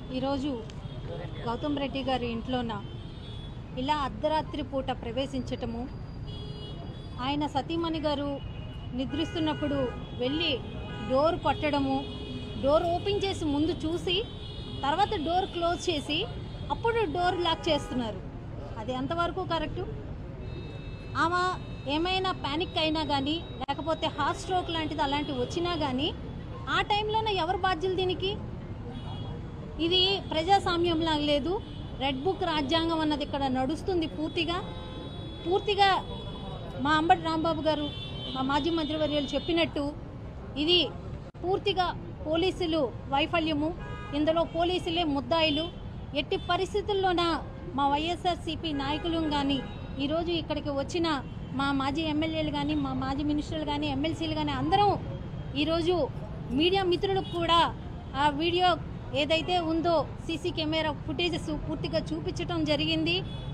ఈరోజు గౌతమ్ రెడ్డి గారి ఇంట్లోన ఇలా అర్ధరాత్రి పూట ప్రవేశించటము ఆయన సతీమణి గారు నిద్రిస్తున్నప్పుడు వెళ్ళి డోర్ కొట్టడము డోర్ ఓపెన్ చేసి ముందు చూసి తర్వాత డోర్ క్లోజ్ చేసి అప్పుడు డోర్ లాక్ చేస్తున్నారు అది ఎంతవరకు కరెక్టు ఆమె ఏమైనా ప్యానిక్ అయినా కానీ లేకపోతే హార్ట్ స్ట్రోక్ లాంటిది అలాంటివి వచ్చినా కానీ ఆ టైంలోనే ఎవరు బాధ్యులు దీనికి ఇది ప్రజాస్వామ్యంలా లేదు రెడ్ బుక్ రాజ్యాంగం అన్నది ఇక్కడ నడుస్తుంది పూర్తిగా పూర్తిగా మా అంబటి రాంబాబు గారు మా మాజీ మంత్రివర్యులు చెప్పినట్టు ఇది పూర్తిగా పోలీసులు వైఫల్యము ఇందులో పోలీసులే ముద్దాయిలు ఎట్టి పరిస్థితుల్లోన మా వైఎస్ఆర్సీపీ నాయకులు కానీ ఈరోజు ఇక్కడికి వచ్చిన మా మాజీ ఎమ్మెల్యేలు కానీ మా మాజీ మినిస్టర్లు కానీ ఎమ్మెల్సీలు కానీ అందరం ఈరోజు మీడియా మిత్రులకు కూడా ఆ వీడియో ఏదైతే ఉందో సీసీ కెమెరా ఫుటేజెస్ పూర్తిగా చూపించడం జరిగింది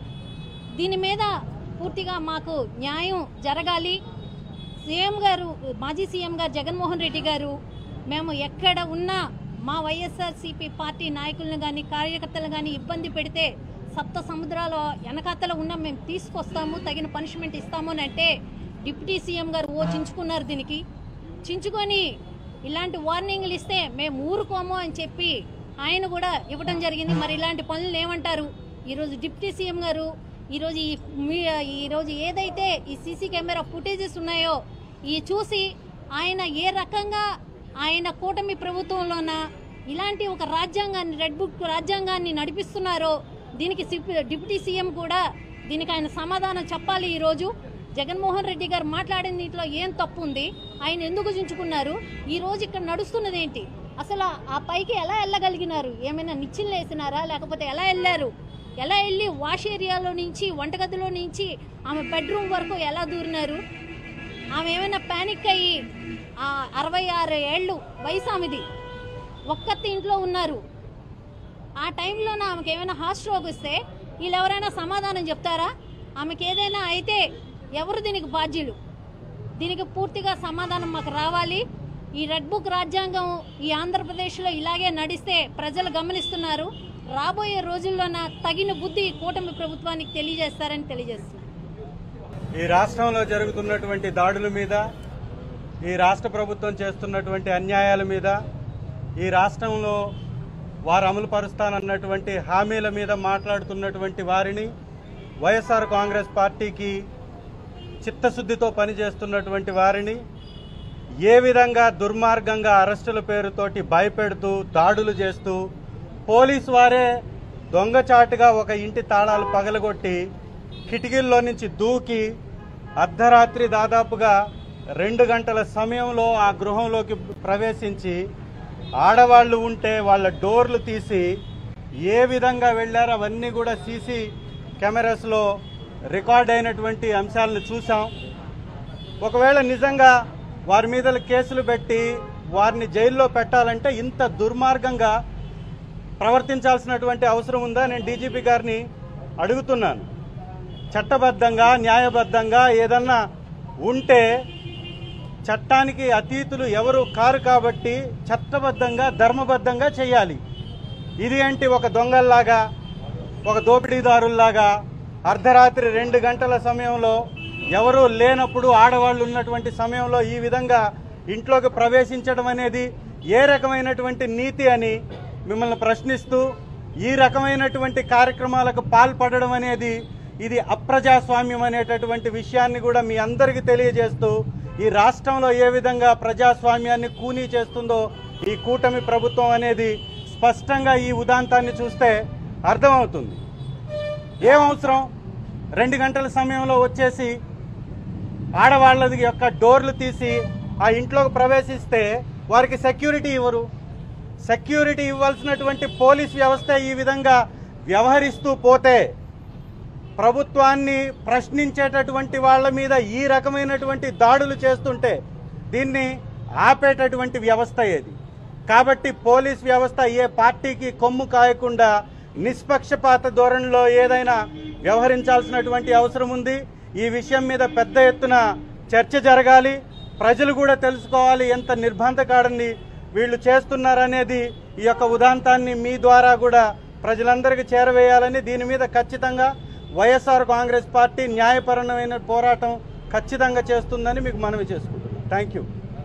దీని మీద పూర్తిగా మాకు న్యాయం జరగాలి సీఎం గారు మాజీ సీఎం గారు జగన్మోహన్ రెడ్డి గారు మేము ఎక్కడ ఉన్నా మా వైఎస్ఆర్సీపీ పార్టీ నాయకులను కానీ కార్యకర్తలు కానీ ఇబ్బంది పెడితే సప్త సముద్రాల వెనకాతల ఉన్న మేము తీసుకొస్తాము తగిన పనిష్మెంట్ ఇస్తాము అని అంటే డిప్యూటీ సీఎం గారు ఓ చించుకున్నారు దీనికి చించుకొని ఇలాంటి వార్నింగ్లు ఇస్తే మేము ఊరుకోము అని చెప్పి ఆయన కూడా ఇవ్వడం జరిగింది మరి ఇలాంటి పనులు ఏమంటారు ఈరోజు డిప్యూటీ సీఎం గారు ఈరోజు ఈ మీ- ఈరోజు ఏదైతే ఈ సీసీ కెమెరా ఫుటేజెస్ ఉన్నాయో ఈ చూసి ఆయన ఏ రకంగా ఆయన కూటమి ప్రభుత్వంలోన ఇలాంటి ఒక రాజ్యాంగాన్ని రెడ్ బుక్ రాజ్యాంగాన్ని నడిపిస్తున్నారో దీనికి సిప్- డిప్యూటీ సీఎం కూడా దీనికి ఆయన సమాధానం చెప్పాలి ఈరోజు జగన్మోహన్ రెడ్డి గారు మాట్లాడిన దీంట్లో ఏం తప్పు ఉంది ఆయన ఎందుకు చించుకున్నారు ఈ రోజు ఇక్కడ నడుస్తున్నది ఏంటి అసలు ఆ పైకి ఎలా వెళ్ళగలిగినారు ఏమైనా నిచ్చిళ్ళు వేసినారా లేకపోతే ఎలా వెళ్ళారు ఎలా వెళ్ళి వాష్ ఏరియాలో నుంచి వంటగదిలో నుంచి ఆమె బెడ్రూమ్ వరకు ఎలా దూరినారు ఆమె ఏమైనా ప్యానిక్ అయ్యి ఆ అరవై ఆరు ఏళ్ళు వయసు ఆమెది ఒక్కతి ఇంట్లో ఉన్నారు ఆ టైంలో ఆమెకి ఏమైనా హార్ట్ స్ట్రోక్ వస్తే వీళ్ళు ఎవరైనా సమాధానం చెప్తారా ఆమెకి ఏదైనా అయితే ఎవరు దీనికి బాధ్యులు దీనికి పూర్తిగా సమాధానం మాకు రావాలి ఈ రెడ్ బుక్ రాజ్యాంగం ఈ ఆంధ్రప్రదేశ్లో ఇలాగే నడిస్తే ప్రజలు గమనిస్తున్నారు రాబోయే రోజుల్లోన తగిన బుద్ధి కూటమి ప్రభుత్వానికి తెలియజేస్తారని తెలియజేస్తున్నారు ఈ రాష్ట్రంలో జరుగుతున్నటువంటి దాడుల మీద ఈ రాష్ట్ర ప్రభుత్వం చేస్తున్నటువంటి అన్యాయాల మీద ఈ రాష్ట్రంలో వారు అమలు పరుస్తానన్నటువంటి హామీల మీద మాట్లాడుతున్నటువంటి వారిని వైఎస్ఆర్ కాంగ్రెస్ పార్టీకి చిత్తశుద్ధితో పనిచేస్తున్నటువంటి వారిని ఏ విధంగా దుర్మార్గంగా అరెస్టుల పేరుతోటి భయపెడుతూ దాడులు చేస్తూ పోలీసు వారే దొంగచాటుగా ఒక ఇంటి తాళాలు పగలగొట్టి కిటికీల్లో నుంచి దూకి అర్ధరాత్రి దాదాపుగా రెండు గంటల సమయంలో ఆ గృహంలోకి ప్రవేశించి ఆడవాళ్ళు ఉంటే వాళ్ళ డోర్లు తీసి ఏ విధంగా వెళ్ళారో అవన్నీ కూడా సీసీ కెమెరాస్లో రికార్డ్ అయినటువంటి అంశాలను చూసాం ఒకవేళ నిజంగా వారి మీద కేసులు పెట్టి వారిని జైల్లో పెట్టాలంటే ఇంత దుర్మార్గంగా ప్రవర్తించాల్సినటువంటి అవసరం ఉందా నేను డీజీపీ గారిని అడుగుతున్నాను చట్టబద్ధంగా న్యాయబద్ధంగా ఏదన్నా ఉంటే చట్టానికి అతీతులు ఎవరు కారు కాబట్టి చట్టబద్ధంగా ధర్మబద్ధంగా చేయాలి ఇది ఏంటి ఒక దొంగల్లాగా ఒక దోపిడీదారుల్లాగా అర్ధరాత్రి రెండు గంటల సమయంలో ఎవరూ లేనప్పుడు ఆడవాళ్ళు ఉన్నటువంటి సమయంలో ఈ విధంగా ఇంట్లోకి ప్రవేశించడం అనేది ఏ రకమైనటువంటి నీతి అని మిమ్మల్ని ప్రశ్నిస్తూ ఈ రకమైనటువంటి కార్యక్రమాలకు పాల్పడడం అనేది ఇది అప్రజాస్వామ్యం అనేటటువంటి విషయాన్ని కూడా మీ అందరికీ తెలియజేస్తూ ఈ రాష్ట్రంలో ఏ విధంగా ప్రజాస్వామ్యాన్ని కూనీ చేస్తుందో ఈ కూటమి ప్రభుత్వం అనేది స్పష్టంగా ఈ ఉదాంతాన్ని చూస్తే అర్థమవుతుంది ఏం అవసరం రెండు గంటల సమయంలో వచ్చేసి ఆడవాళ్ళది యొక్క డోర్లు తీసి ఆ ఇంట్లోకి ప్రవేశిస్తే వారికి సెక్యూరిటీ ఇవ్వరు సెక్యూరిటీ ఇవ్వాల్సినటువంటి పోలీస్ వ్యవస్థ ఈ విధంగా వ్యవహరిస్తూ పోతే ప్రభుత్వాన్ని ప్రశ్నించేటటువంటి వాళ్ళ మీద ఈ రకమైనటువంటి దాడులు చేస్తుంటే దీన్ని ఆపేటటువంటి వ్యవస్థ ఏది కాబట్టి పోలీస్ వ్యవస్థ ఏ పార్టీకి కొమ్ము కాయకుండా నిష్పక్షపాత ధోరణిలో ఏదైనా వ్యవహరించాల్సినటువంటి అవసరం ఉంది ఈ విషయం మీద పెద్ద ఎత్తున చర్చ జరగాలి ప్రజలు కూడా తెలుసుకోవాలి ఎంత నిర్బంధకాడని వీళ్ళు చేస్తున్నారనేది ఈ యొక్క ఉదాంతాన్ని మీ ద్వారా కూడా ప్రజలందరికీ చేరవేయాలని దీని మీద ఖచ్చితంగా వైఎస్ఆర్ కాంగ్రెస్ పార్టీ న్యాయపరమైన పోరాటం ఖచ్చితంగా చేస్తుందని మీకు మనవి చేసుకుంటున్నాను థ్యాంక్ యూ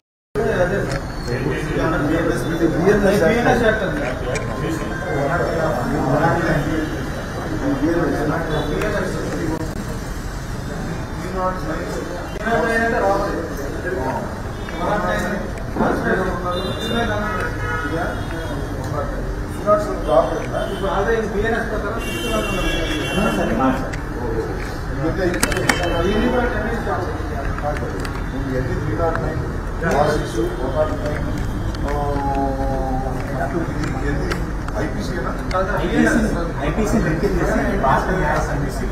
ఐపీసీ లెక్కలు చేసి భారత న్యాయ సమితి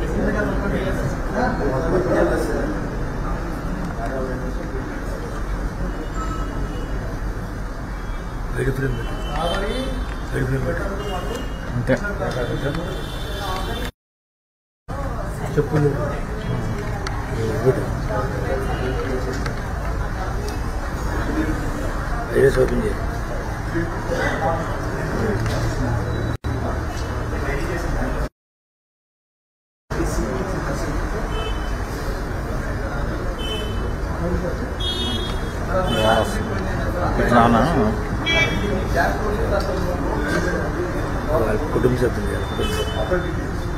రెడీ ఫ్రేమ్ పెట్టు రెడీ ఫ్రేమ్ పెట్టు అంతే చెప్పు నువ్వు పెట్టు ఐఎస్ ఓపెన్ చేయి వాళ్ళ కుటుంబ సభ్యులు చేయాలి కుటుంబ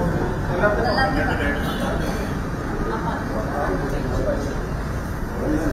తెల్లారితే